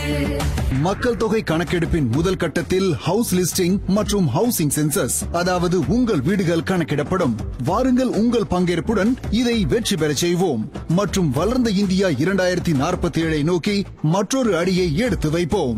மக்கள் தொகை கணக்கெடுப்பின் முதல் கட்டத்தில் ஹவுஸ் லிஸ்டிங் மற்றும் ஹவுசிங் சென்சஸ் அதாவது உங்கள் வீடுகள் கணக்கிடப்படும் வாருங்கள் உங்கள் பங்கேற்புடன் இதை வெற்றி பெறச் செய்வோம் மற்றும் வளர்ந்த இந்தியா இரண்டாயிரத்தி நாற்பத்தி ஏழை நோக்கி மற்றொரு அடியை எடுத்து வைப்போம்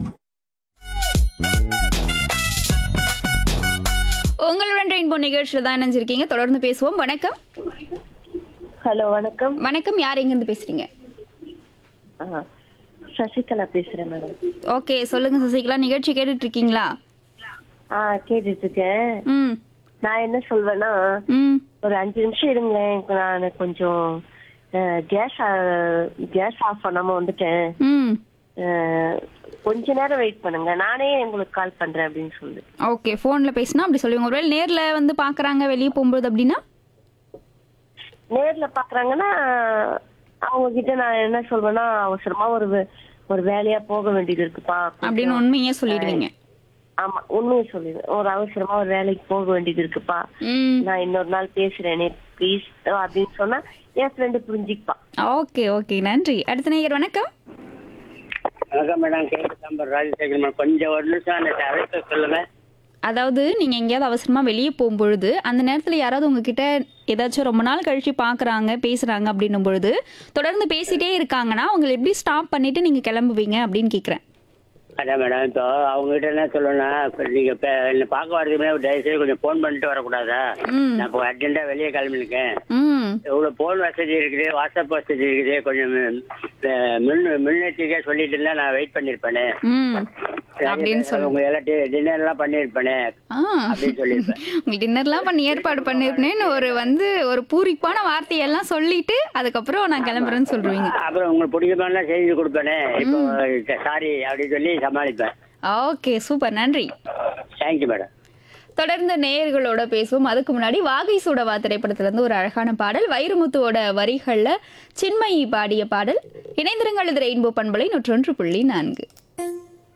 உங்களுடன் ரெயின்போ நிகழ்ச்சியில் தான் இணைஞ்சிருக்கீங்க தொடர்ந்து பேசுவோம் வணக்கம் ஹலோ வணக்கம் வணக்கம் யார் எங்கேருந்து பேசுறீங்க ஆ, சசிகலா பேசுறேன் மேடம் ஓகே சொல்லுங்க சசிகலா நிகழ்ச்சி கேட்டுட்டு இருக்கீங்களா ஆ கேட்டுட்டு இருக்கேன் ம் நான் என்ன சொல்வேன்னா ம் ஒரு அஞ்சு நிமிஷம் இருங்களேன் நான் கொஞ்சம் கேஸ் கேஸ் ஆஃப் பண்ணாம வந்துட்டேன் ம் அஹ், கொஞ்ச நேரம் வெயிட் பண்ணுங்க நானே உங்களுக்கு கால் பண்றேன் அப்படின்னு சொல்லு ஓகே ஃபோனில் பேசினா அப்படி சொல்லுவீங்க ஒருவேளை நேரில் வந்து பார்க்குறாங்க வெளியே போகும்போது அப்படின்னா நேர்ல பாக்குறாங்கன்னா அவங்க கிட்ட நான் என்ன சொல்வேன்னா அவசரமா ஒரு வே- ஒரு வேலையா போக வேண்டியது இருக்குப்பா அப்படின்னு உண்மையே சொல்லிடுவீங்க ஆமா உண்மையை சொல்லிடுவேன் ஒரு அவசரமா ஒரு வேலைக்கு போக வேண்டியது இருக்குப்பா ம் நான் இன்னொரு நாள் பேசுறேனே ப்ளீஸ் அப்படின்னு சொன்னா என் ஃப்ரெண்டு புரிஞ்சுப்பா ஓகே ஓகே நன்றி அடுத்த நேயர் வணக்கம் வணக்கம் மேடம் கேக்கு சாம்பார் ராஜசேகர் மேடம் கொஞ்சம் ஒரு நிமிஷம் அந்த அழைப்பை சொல்லுங்க அதாவது நீங்க எங்கேயாவது அவசரமா வெளியே போகும்பொழுது அந்த நேரத்துல யாராவது உங்ககிட்ட ஏதாச்சும் ரொம்ப நாள் கழிச்சு பாக்குறாங்க பேசுறாங்க அப்படின்னும் பொழுது தொடர்ந்து பேசிட்டே இருக்காங்கன்னா அவங்களை எப்படி ஸ்டாப் பண்ணிட்டு நீங்க கிளம்புவீங்க அப்படின்னு கேக்குறேன் அதான் மேடம் இப்போ அவங்க கிட்ட என்ன சொல்லணும்னா இப்போ நீங்க இப்போ என்ன பார்க்க வரதுக்கு முன்னாடி தயவுசெய்து கொஞ்சம் ஃபோன் பண்ணிட்டு வரக்கூடாதா ம் நான் இப்போ அர்ஜென்ட்டாக வெளியே கிளம்பிருக்கேன் ம் இவ்வளோ ஃபோன் வசதி இருக்குது வாட்ஸ்அப் வசதி இருக்குது கொஞ்சம் மி- அஹ் மின் முன்னெச்சரிக்கையாக சொல்லிட்டு இருந்தா நான் வெயிட் பண்ணியிருப்பேனே ம் அப்படின்னு சொல்லு உங்க எல்லாத்தையும் டின்னர்லாம் பண்ணியிருப்பேனே ஆ அப்படின்னு சொல்லியிருப்பேன் உங்களுக்கு டின்னர்லாம் பண்ணி ஏற்பாடு பண்ணிருப்பேன்னு ஒரு வந்து ஒரு பூரிப்பான வார்த்தையெல்லாம் சொல்லிட்டு அதுக்கப்புறம் நான் கிளம்புறேன்னு சொல்றீங்க அப்புறம் உங்களுக்கு பிடிக்குமாலாம் செய்து கொடுப்பேனே இப்போ சாரி அப்படின்னு சொல்லி சமாளிப்பேன் ஓகே சூப்பர் நன்றி தேங்க்யூ மேடம் தொடர்ந்து நேயர்களோட பேசுவோம் அதுக்கு முன்னாடி வாகை சூடவா திரைப்படத்துல இருந்து ஒரு அழகான பாடல் வைரமுத்துவோட வரிகள்ல சின்மயி பாடிய பாடல் இணைந்திருங்கள் இது ரெயின்போ பண்பலை நூற்றொன்று புள்ளி நான்கு